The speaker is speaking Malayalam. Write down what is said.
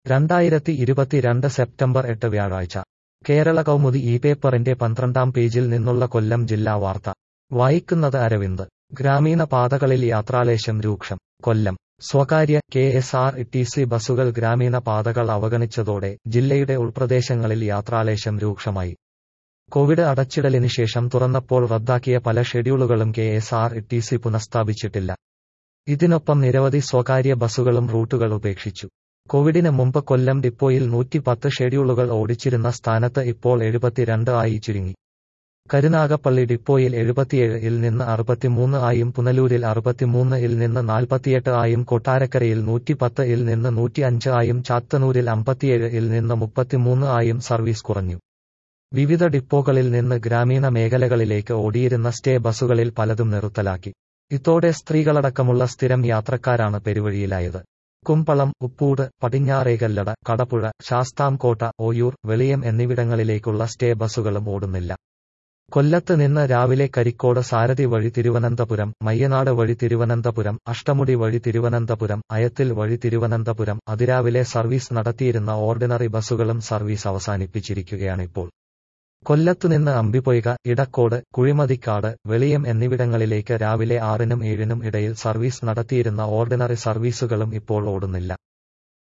രണ്ടായിരത്തി ഇരുപത്തിരണ്ട് സെപ്റ്റംബർ എട്ട് വ്യാഴാഴ്ച കേരള കൗമുദി ഈ പേപ്പറിന്റെ പന്ത്രണ്ടാം പേജിൽ നിന്നുള്ള കൊല്ലം ജില്ലാ വാർത്ത വായിക്കുന്നത് അരവിന്ദ് ഗ്രാമീണ പാതകളിൽ യാത്രാലേശം രൂക്ഷം കൊല്ലം സ്വകാര്യ K S R T C ബസുകൾ ഗ്രാമീണ പാതകൾ അവഗണിച്ചതോടെ ജില്ലയുടെ ഉൾപ്രദേശങ്ങളിൽ യാത്രാലേശം രൂക്ഷമായി കോവിഡ് അടച്ചിടലിന് ശേഷം തുറന്നപ്പോൾ റദ്ദാക്കിയ പല ഷെഡ്യൂളുകളും K S R T C പുനഃസ്ഥാപിച്ചിട്ടില്ല ഇതിനൊപ്പം നിരവധി സ്വകാര്യ ബസുകളും റൂട്ടുകൾ ഉപേക്ഷിച്ചു കോവിഡിന് മുമ്പ് കൊല്ലം ഡിപ്പോയിൽ നൂറ്റിപ്പത്ത് ഷെഡ്യൂളുകൾ ഓടിച്ചിരുന്ന സ്ഥാനത്ത് ഇപ്പോൾ എഴുപത്തിരണ്ട് ആയി ചുരുങ്ങി കരുനാഗപ്പള്ളി ഡിപ്പോയിൽ എഴുപത്തിയേഴ് ഇൽ നിന്ന് അറുപത്തിമൂന്ന് ആയും പുനലൂരിൽ അറുപത്തിമൂന്ന് ഇൽ നിന്ന് നാൽപ്പത്തിയെട്ട് ആയും കൊട്ടാരക്കരയിൽ നൂറ്റിപ്പത്ത് ഇൽ നിന്ന് നൂറ്റി അഞ്ച് ആയും ചാത്തന്നൂരിൽ അമ്പത്തിയേഴ് ഇൽ നിന്ന് മുപ്പത്തിമൂന്ന് ആയും സർവീസ് കുറഞ്ഞു വിവിധ ഡിപ്പോകളിൽ നിന്ന് ഗ്രാമീണ മേഖലകളിലേക്ക് ഓടിയിരുന്ന സ്റ്റേ ബസുകളിൽ പലതും നിർത്തലാക്കി ഇതോടെ സ്ത്രീകളടക്കമുള്ള സ്ഥിരം യാത്രക്കാരാണ് പെരുവഴിയിലായത് കുമ്പളം ഉപ്പൂട് പടിഞ്ഞാറേകല്ലട കടപ്പുഴ ശാസ്താംകോട്ട ഓയൂർ വെളിയം എന്നിവിടങ്ങളിലേക്കുള്ള സ്റ്റേ ബസുകളും ഓടുന്നില്ല കൊല്ലത്ത് നിന്ന് രാവിലെ കരിക്കോട് സാരഥി വഴി തിരുവനന്തപുരം മയ്യനാട് വഴി തിരുവനന്തപുരം അഷ്ടമുടി വഴി തിരുവനന്തപുരം അയത്തിൽ വഴി തിരുവനന്തപുരം അതിരാവിലെ സർവീസ് നടത്തിയിരുന്ന ഓർഡിനറി ബസുകളും സർവീസ് അവസാനിപ്പിച്ചിരിക്കുകയാണിപ്പോൾ കൊല്ലത്തുനിന്ന് അമ്പിപ്പൊയ്ക ഇടക്കോട് കുഴിമതിക്കാട് വെളിയം എന്നിവിടങ്ങളിലേക്ക് രാവിലെ ആറിനും ഏഴിനും ഇടയിൽ സർവീസ് നടത്തിയിരുന്ന ഓർഡിനറി സർവീസുകളും ഇപ്പോൾ ഓടുന്നില്ല